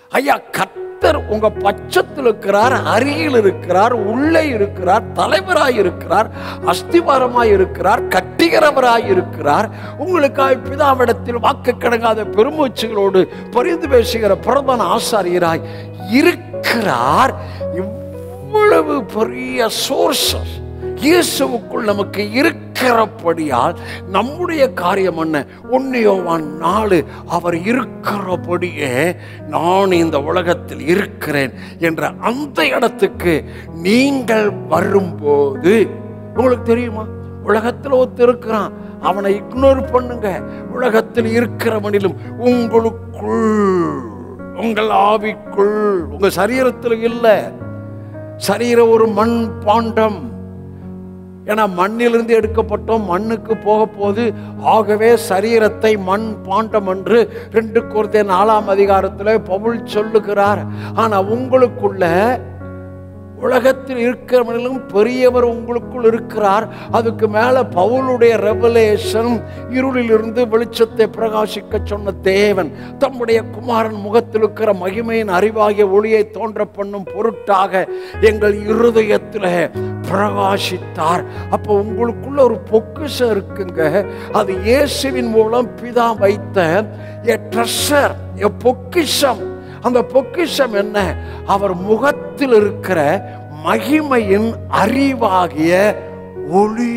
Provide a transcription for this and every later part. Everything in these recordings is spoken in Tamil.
ஐயா கர்த்தர் உங்க பட்சத்தில் இருக்கிறார் அருகில் இருக்கிறார் உள்ளே இருக்கிறார் தலைவராய் இருக்கிறார் அஸ்திவாரமாய் இருக்கிறார் கட்டிகிறவராய் இருக்கிறார் உங்களுக்காய் பிதாவிடத்தில் வாக்கு கடங்காத பெருமூச்சுகளோடு பரிந்து பேசுகிற பிரதான ஆசாரியராய் இருக்கிறார் இவ்வளவு பெரிய சோர்சஸ் இயேசுவுக்குள் நமக்கு இருக்கிறபடியால் நம்முடைய காரியம் என்ன உன்னியோவான் நாலு அவர் இருக்கிறபடியே நான் இந்த உலகத்தில் இருக்கிறேன் என்ற அந்த இடத்துக்கு நீங்கள் வரும்போது உங்களுக்கு தெரியுமா உலகத்தில் ஒருத்தர் இருக்கிறான் அவனை இக்னோர் பண்ணுங்க உலகத்தில் இருக்கிறவனிலும் உங்களுக்குள் உங்கள் ஆவிக்குள் உங்க சரீரத்தில் இல்லை சரீரம் ஒரு மண் பாண்டம் ஏன்னா மண்ணிலிருந்து எடுக்கப்பட்டோம் மண்ணுக்கு போக போது ஆகவே சரீரத்தை மண் பாண்டம் என்று ரெண்டு குருத்தே நாலாம் அதிகாரத்தில் பவுல் சொல்லுகிறார் ஆனா உங்களுக்குள்ள உலகத்தில் இருக்கிறவர்களும் பெரியவர் உங்களுக்குள் இருக்கிறார் அதுக்கு மேல பவுலுடைய ரெவலேஷன் இருளிலிருந்து வெளிச்சத்தை பிரகாசிக்க சொன்ன தேவன் தம்முடைய குமாரன் முகத்தில் இருக்கிற மகிமையின் அறிவாகிய ஒளியை தோன்ற பண்ணும் பொருட்டாக எங்கள் இருதயத்தில் பிரகாசித்தார் அப்போ உங்களுக்குள்ள ஒரு பொக்கிஷம் இருக்குங்க அது இயேசுவின் மூலம் பிதா வைத்த எ ட்ரெஷர் எ பொக்கிஷம் அந்த பொக்கிஷம் என்ன அவர் முகத்தில் இருக்கிற மகிமையின் அறிவாகிய ஒளி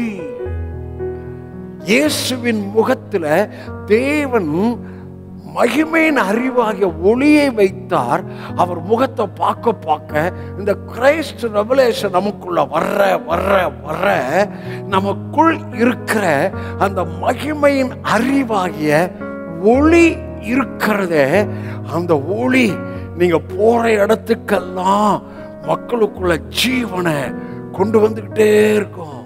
இயேசுவின் முகத்தில் தேவன் மகிமையின் அறிவாகிய ஒளியை வைத்தார் அவர் முகத்தை பார்க்க பார்க்க இந்த கிரைஸ்ட் ரெவலேஷன் நமக்குள்ள வர்ற வர்ற வர்ற நமக்குள் இருக்கிற அந்த மகிமையின் அறிவாகிய ஒளி இருக்கிறதே அந்த ஒளி நீங்க போற இடத்துக்கெல்லாம் மக்களுக்குள்ள ஜீவனை கொண்டு வந்துகிட்டே இருக்கும்